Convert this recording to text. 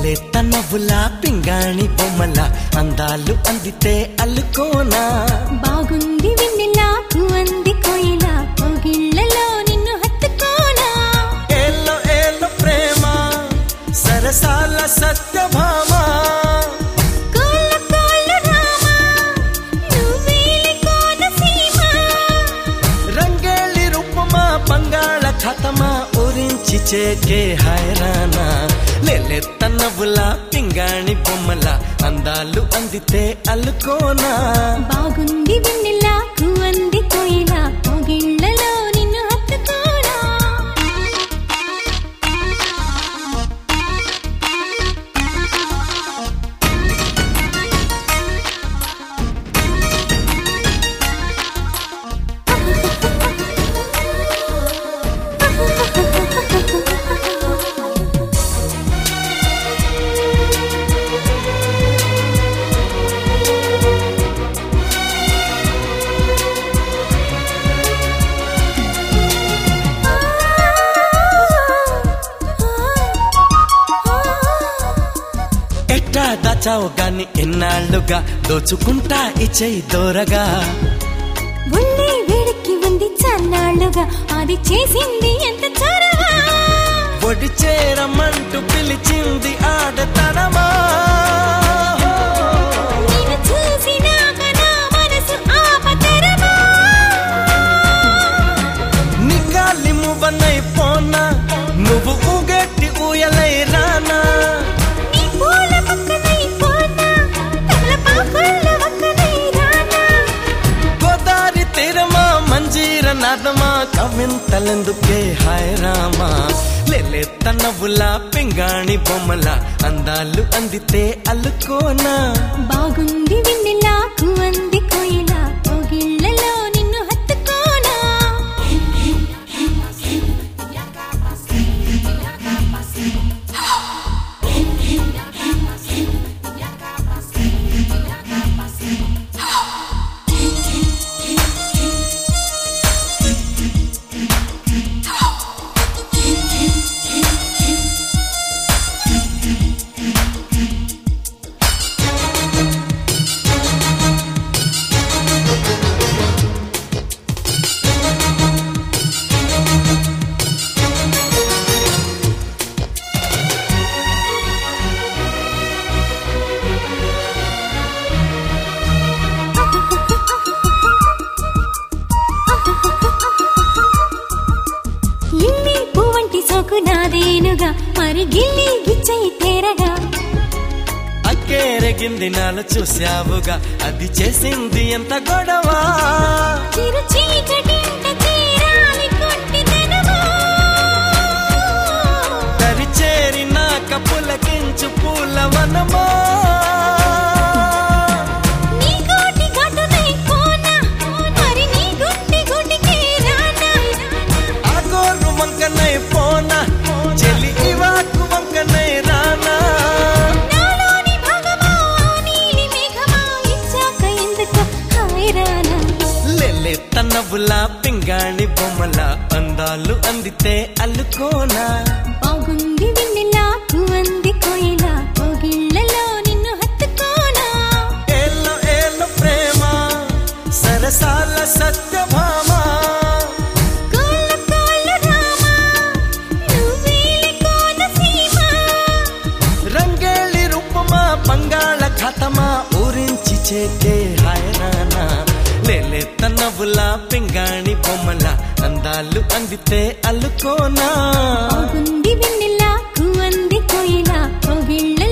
లేలేత నవ్వులా పింగాణి బొమ్మల అందాలు అందితే అల్లుకోనా బాగుంది వెన్నెలా అంది కోయిలా కోగిళ్ళలో నిన్ను హత్తుకోనా ఏలో ఏలో ప్రేమ సరసాల సత్యభామ కోళ్ళ కోళ్ళ రామా నువ్వేలి కోనసీమ రంగేళి రూపమా బంగాళ ఖతమా ఊరించి చేకే హైరానా లేలేత నవ్వులా పింగాణి బొమ్మల అందాలు అందితే అల్లుకోనా బాగుంది వెన్నెలా అంది కోయిలా కోగిళ్ళలో నిన్ను హత్తుకోనా ఎట్టా దాచావు గాని ఎన్నాళ్ళుగా దోచుకుంటా ఇచ్చేయి దూరగా ఒళ్ళే వేడికి ఉంది చన్నాళ్ళుగా అది చేసింది ఎంత చొరవా ఒడి చేరమంటూ పిలిచింది ఆడతనమా నిన్ను చూసినాక నా మనసు ఆపతరమా నిగాలి మువ్వనై పోనా నువ్వు ఊగెట్టి ఊయలై రానా నీ పూల పక్కనై పోనా తమలపాకుల పక్కనై రానా గోదారి తీరమా మంజీర నాదమా కవింతలెందుకే హాయ్ రామా లేలే తనవులా పింగాణి బొమ్మల అందాలు అందితే అల్లుకోనా బాగుంది వెన్నెలా అంది కోయిలా కోగిళ్ళలో నిన్ను హత్తుకోనా లిల్లీ పువ్వంటి సోకు నాదేనుగా మరి గిల్లి గిచ్చై తేరగా అక్కేరెగింది నాలు చూశావుగా అది చేసింది ఎంత గొడవ చిరు చీకటింట తీరాలి కొంటిదనమా తరిచేరి నాక పులకించు పూలవనమా నీ కోటి ఘటనై పోనా మరి నీ గుండె గుండెకే రానా ఆ గోరు వంకనై పోనా చెలి ఇవాకు వంకనై రానా నాలోని భగమా నీలి మేఘమా ఇచ్చాక ఎందుకు హాయ్ రానా లెల్లె తనవులా పింగాణి బొమ్మల అందాలు అందితే అల్లుకోనా బాగుంది వెన్నెలా అంది కోయిలా కోగిళ్ళలో నిన్ను హత్తుకోనా ఏలో ఏలో ప్రేమ సరసాల సత్యభామ కోళ్ళ కోళ్ళ రామా నువ్వేలి కోనసీమ రంగేళి రూపమా బంగాళ ఖతమా ఊరించి చేకే హాయరానా లేలే తనవులా పింగాణి బొమ్మల అందాలు అందితే అల్లుకోనా బాగుంది వెన్నెలా అంది కోయిలా కోగిళ్ళలో